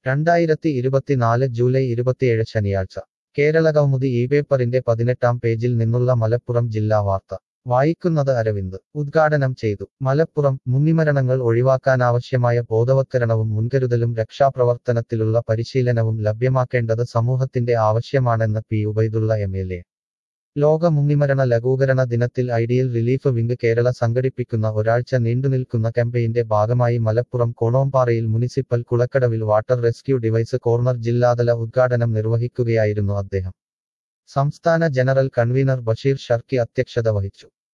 രണ്ടായിരത്തി ഇരുപത്തിനാല് ജൂലൈ ഇരുപത്തിയേഴ് ശനിയാഴ്ച കേരള കൗമുദി ഈ പേപ്പറിന്റെ പതിനെട്ടാം പേജിൽ നിന്നുള്ള മലപ്പുറം ജില്ലാ വാർത്ത വായിക്കുന്നത് അരവിന്ദ് ഉദ്ഘാടനം ചെയ്തു മലപ്പുറം മുങ്ങിമരണങ്ങൾ ഒഴിവാക്കാനാവശ്യമായ ബോധവത്കരണവും മുൻകരുതലും രക്ഷാപ്രവർത്തനത്തിലുള്ള പരിശീലനവും ലഭ്യമാക്കേണ്ടത് സമൂഹത്തിന്റെ ആവശ്യമാണെന്ന് P Ubaidullah M L A ലോക മുങ്ങിമരണ ലഘൂകരണ ദിനത്തിൽ ഐഡിയൽ റിലീഫ് വിംഗ് കേരള സംഘടിപ്പിക്കുന്ന ഒരാഴ്ച നീണ്ടുനിൽക്കുന്ന ക്യാമ്പയിന്റെ ഭാഗമായി മലപ്പുറം കോണോമ്പാറയിൽ മുനിസിപ്പൽ കുളക്കടവിൽ വാട്ടർ റെസ്ക്യൂ ഡിവൈസ് കോർണർ ജില്ലാതല ഉദ്ഘാടനം നിർവഹിക്കുകയായിരുന്നു അദ്ദേഹം സംസ്ഥാന ജനറൽ കൺവീനർ ബഷീർ ഷർക്കി അധ്യക്ഷത വഹിച്ചു